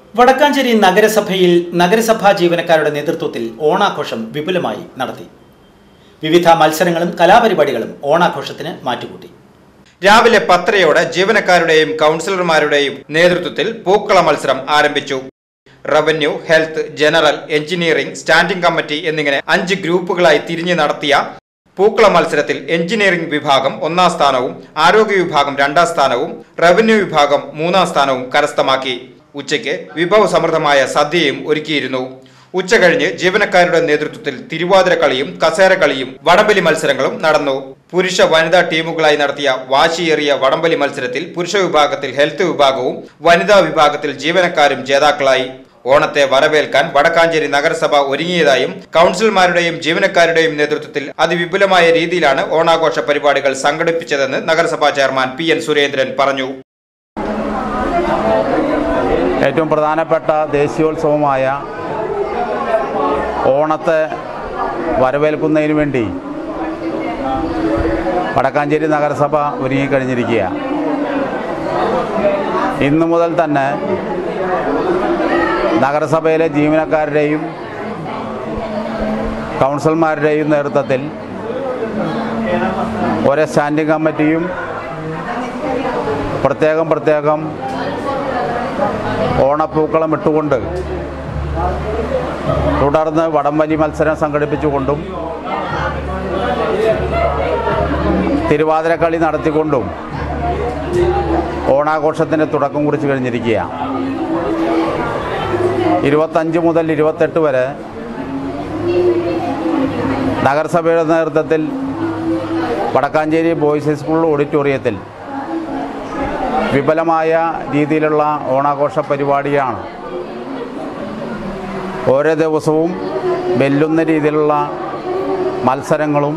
വടക്കാഞ്ചേരി നഗരസഭയിൽ നഗരസഭാ ജീവനക്കാരുടെ നേതൃത്വത്തിൽ ഓണാഘോഷം വിപുലമായി നടത്തി വിവിധ മത്സരങ്ങളും കലാപരിപാടികളും ഓണാഘോഷത്തിന് മാറ്റുകൂട്ടി രാവിലെ പത്തരയോടെ ജീവനക്കാരുടെയും കൗൺസിലർമാരുടെയും നേതൃത്വത്തിൽ പൂക്കള മത്സരം ആരംഭിച്ചു revenue health general engineering standing committee എന്നിങ്ങനെ അഞ്ച് ഗ്രൂപ്പുകളായി തിരിഞ്ഞു നടത്തിയ പൂക്കള മത്സരത്തിൽ എഞ്ചിനീയറിംഗ് വിഭാഗം ഒന്നാം സ്ഥാനവും ആരോഗ്യ വിഭാഗം രണ്ടാം സ്ഥാനവും റവന്യൂ വിഭാഗം മൂന്നാം സ്ഥാനവും കരസ്ഥമാക്കി ഉച്ചയ്ക്ക് വിഭവസമൃദ്ധമായ സദ്യയും ഒരുക്കിയിരുന്നു ഉച്ച കഴിഞ്ഞ് ജീവനക്കാരുടെ നേതൃത്വത്തിൽ തിരുവാതിര കളിയും കസേര കളിയും വടംവലി മത്സരങ്ങളും നടന്നു പുരുഷ വനിതാ ടീമുകളായി നടത്തിയ വാശിയേറിയ വടംവലി മത്സരത്തിൽ പുരുഷ വിഭാഗത്തിൽ ഹെൽത്ത് വിഭാഗവും വനിതാ വിഭാഗത്തിൽ ജീവനക്കാരും ജേതാക്കളായി ഓണത്തെ വരവേൽക്കാൻ വടക്കാഞ്ചേരി നഗരസഭ ഒരുങ്ങിയതായും കൗൺസിലർമാരുടെയും ജീവനക്കാരുടെയും നേതൃത്വത്തിൽ അതിവിപുലമായ രീതിയിലാണ് ഓണാഘോഷ പരിപാടികൾ സംഘടിപ്പിച്ചതെന്ന് നഗരസഭാ ചെയർമാൻ പി എൻ സുരേന്ദ്രൻ പറഞ്ഞു ഏറ്റവും പ്രധാനപ്പെട്ട ദേശീയോത്സവമായ ഓണത്തെ വരവേൽക്കുന്നതിന് വേണ്ടി വടക്കാഞ്ചേരി നഗരസഭ ഒരുങ്ങിക്കഴിഞ്ഞിരിക്കുക ഇന്നു മുതൽ തന്നെ നഗരസഭയിലെ ജീവനക്കാരുടെയും കൗൺസിലർമാരുടെയും നേതൃത്വത്തിൽ ഓരോ സ്റ്റാൻഡിംഗ് കമ്മിറ്റിയും പ്രത്യേകം പ്രത്യേകം ഓണപ്പൂക്കളം ഇട്ടുകൊണ്ട് തുടർന്ന് വടംവലി മത്സരം സംഘടിപ്പിച്ചുകൊണ്ടും തിരുവാതിരക്കളി നടത്തിക്കൊണ്ടും ഓണാഘോഷത്തിന് തുടക്കം കുറിച്ച് കഴിഞ്ഞിരിക്കുക ഇരുപത്തഞ്ച് മുതൽ ഇരുപത്തെട്ട് വരെ നഗരസഭയുടെ നേതൃത്വത്തിൽ വടക്കാഞ്ചേരി ബോയ്സ് ഹൈസ്കൂൾ ഓഡിറ്റോറിയത്തിൽ വിപുലമായ രീതിയിലുള്ള ഓണാഘോഷ പരിപാടിയാണ് ഓരോ ദിവസവും വെല്ലുന്ന രീതിയിലുള്ള മത്സരങ്ങളും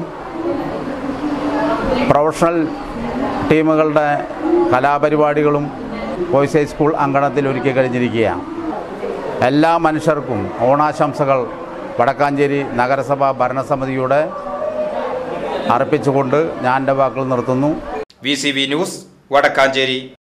പ്രൊഫഷണൽ ടീമുകളുടെ കലാപരിപാടികളും ബോയ്സ് ഹൈസ്കൂൾ അങ്കണത്തിൽ ഒരുക്കി കഴിഞ്ഞിരിക്കുകയാണ് എല്ലാ മനുഷ്യർക്കും ഓണാശംസകൾ വടക്കാഞ്ചേരി നഗരസഭ ഭരണസമിതിയുടെ അർപ്പിച്ചുകൊണ്ട് ഞാൻ എൻ്റെ വാക്കുകൾ നിർത്തുന്നു വി ന്യൂസ് വടക്കാഞ്ചേരി